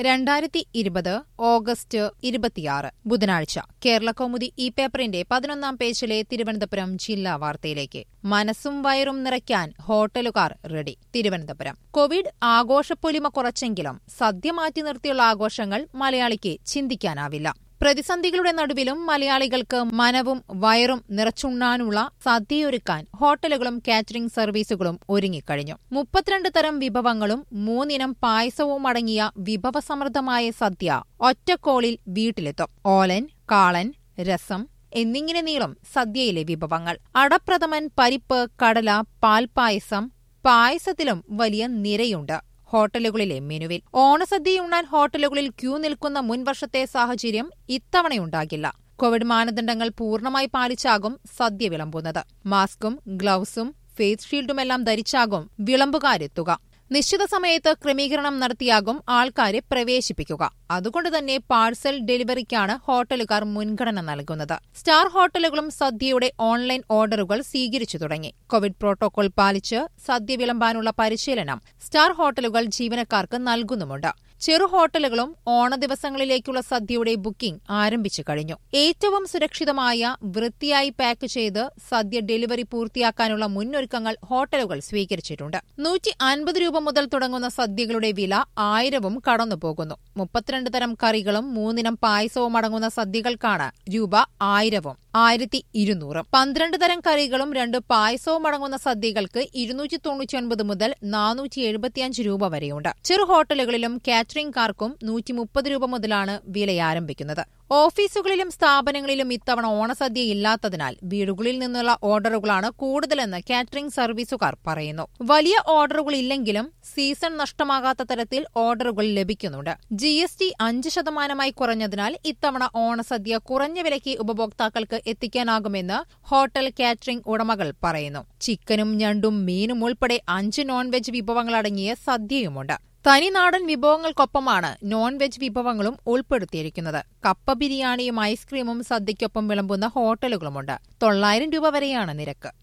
രണ്ടായിരത്തി ഇരുപത് ഓഗസ്റ്റ് ഇരുപത്തിയാറ് ബുധനാഴ്ച കേരള കൗമുദി ഈ പേപ്പറിന്റെ പതിനൊന്നാം പേജിലെ തിരുവനന്തപുരം ജില്ലാ വാർത്തയിലേക്ക് മനസ്സും വയറും നിറയ്ക്കാൻ ഹോട്ടലുകാർ റെഡി തിരുവനന്തപുരം കോവിഡ് ആഘോഷപ്പൊലിമ കുറച്ചെങ്കിലും സദ്യ മാറ്റി നിർത്തിയുള്ള ആഘോഷങ്ങൾ മലയാളിക്ക് ചിന്തിക്കാനാവില്ല പ്രതിസന്ധികളുടെ നടുവിലും മലയാളികൾക്ക് മനവും വയറും നിറച്ചുണ്ണാനുള്ള സദ്യയൊരുക്കാൻ ഹോട്ടലുകളും കാറ്ററിംഗ് സർവീസുകളും ഒരുങ്ങിക്കഴിഞ്ഞു മുപ്പത്തിരണ്ട് തരം വിഭവങ്ങളും മൂന്നിനം പായസവും അടങ്ങിയ വിഭവസമൃദ്ധമായ സദ്യ ഒറ്റക്കോളിൽ വീട്ടിലെത്തും ഓലൻ കാളൻ രസം എന്നിങ്ങനെ നീളും സദ്യയിലെ വിഭവങ്ങൾ അടപ്രഥമൻ പരിപ്പ് കടല പാൽപ്പായസം പായസത്തിലും വലിയ നിരയുണ്ട് ഹോട്ടലുകളിലെ മെനുവിൽ ഓണസദ്യയുണ്ണാൻ ഹോട്ടലുകളിൽ ക്യൂ നിൽക്കുന്ന മുൻവർഷത്തെ സാഹചര്യം ഇത്തവണയുണ്ടാകില്ല കോവിഡ് മാനദണ്ഡങ്ങൾ പൂർണ്ണമായി പാലിച്ചാകും സദ്യ വിളമ്പുന്നത് മാസ്കും ഗ്ലൌസും ഫേസ് ഷീൽഡുമെല്ലാം ധരിച്ചാകും വിളമ്പുകാരെത്തുക നിശ്ചിത സമയത്ത് ക്രമീകരണം നടത്തിയാകും ആൾക്കാരെ പ്രവേശിപ്പിക്കുക അതുകൊണ്ട് തന്നെ പാഴ്സൽ ഡെലിവറിക്കാണ് ഹോട്ടലുകാർ മുൻഗണന നൽകുന്നത് സ്റ്റാർ ഹോട്ടലുകളും സദ്യയുടെ ഓൺലൈൻ ഓർഡറുകൾ സ്വീകരിച്ചു തുടങ്ങി കോവിഡ് പ്രോട്ടോകോൾ പാലിച്ച് സദ്യ വിളമ്പാനുള്ള പരിശീലനം സ്റ്റാർ ഹോട്ടലുകൾ ജീവനക്കാർക്ക് നൽകുന്നുമുണ്ട് ചെറു ഹോട്ടലുകളും ഓണദിവസങ്ങളിലേക്കുള്ള സദ്യയുടെ ബുക്കിംഗ് ആരംഭിച്ചു കഴിഞ്ഞു ഏറ്റവും സുരക്ഷിതമായ വൃത്തിയായി പാക്ക് ചെയ്ത് സദ്യ ഡെലിവറി പൂർത്തിയാക്കാനുള്ള മുന്നൊരുക്കങ്ങൾ ഹോട്ടലുകൾ സ്വീകരിച്ചിട്ടുണ്ട് നൂറ്റി അൻപത് രൂപ മുതൽ തുടങ്ങുന്ന സദ്യകളുടെ വില ആയിരവും കടന്നുപോകുന്നു മുപ്പത്തിരണ്ട് തരം കറികളും മൂന്നിനം പായസവും അടങ്ങുന്ന സദ്യകൾക്കാണ് രൂപ ആയിരവും ആയിരത്തി ഇരുന്നൂറും പന്ത്രണ്ട് തരം കറികളും രണ്ട് പായസവും അടങ്ങുന്ന സദ്യകൾക്ക് ഇരുന്നൂറ്റി തൊണ്ണൂറ്റിയൊൻപത് മുതൽ നാനൂറ്റി എഴുപത്തിയഞ്ച് രൂപ വരെയുണ്ട് ചെറു ഹോട്ടലുകളിലും കാറ്ററിംഗ്കാർക്കും നൂറ്റി മുപ്പത് രൂപ മുതലാണ് വില ആരംഭിക്കുന്നത് ഓഫീസുകളിലും സ്ഥാപനങ്ങളിലും ഇത്തവണ ഓണസദ്യ ഇല്ലാത്തതിനാൽ വീടുകളിൽ നിന്നുള്ള ഓർഡറുകളാണ് കൂടുതലെന്ന് കാറ്ററിംഗ് സർവീസുകാർ പറയുന്നു വലിയ ഓർഡറുകൾ ഇല്ലെങ്കിലും സീസൺ നഷ്ടമാകാത്ത തരത്തിൽ ഓർഡറുകൾ ലഭിക്കുന്നുണ്ട് ജി എസ് ടി അഞ്ച് ശതമാനമായി കുറഞ്ഞതിനാൽ ഇത്തവണ ഓണസദ്യ കുറഞ്ഞ വിലയ്ക്ക് ഉപഭോക്താക്കൾക്ക് എത്തിക്കാനാകുമെന്ന് ഹോട്ടൽ കാറ്ററിംഗ് ഉടമകൾ പറയുന്നു ചിക്കനും ഞണ്ടും മീനും ഉൾപ്പെടെ അഞ്ച് നോൺ വെജ് വിഭവങ്ങളടങ്ങിയ സദ്യയുമുണ്ട് തനിനാടൻ വിഭവങ്ങൾക്കൊപ്പമാണ് നോൺ വെജ് വിഭവങ്ങളും ഉൾപ്പെടുത്തിയിരിക്കുന്നത് കപ്പ ബിരിയാണിയും ഐസ്ക്രീമും സദ്യയ്ക്കൊപ്പം വിളമ്പുന്ന ഹോട്ടലുകളുമുണ്ട് തൊള്ളായിരം രൂപ വരെയാണ് നിരക്ക്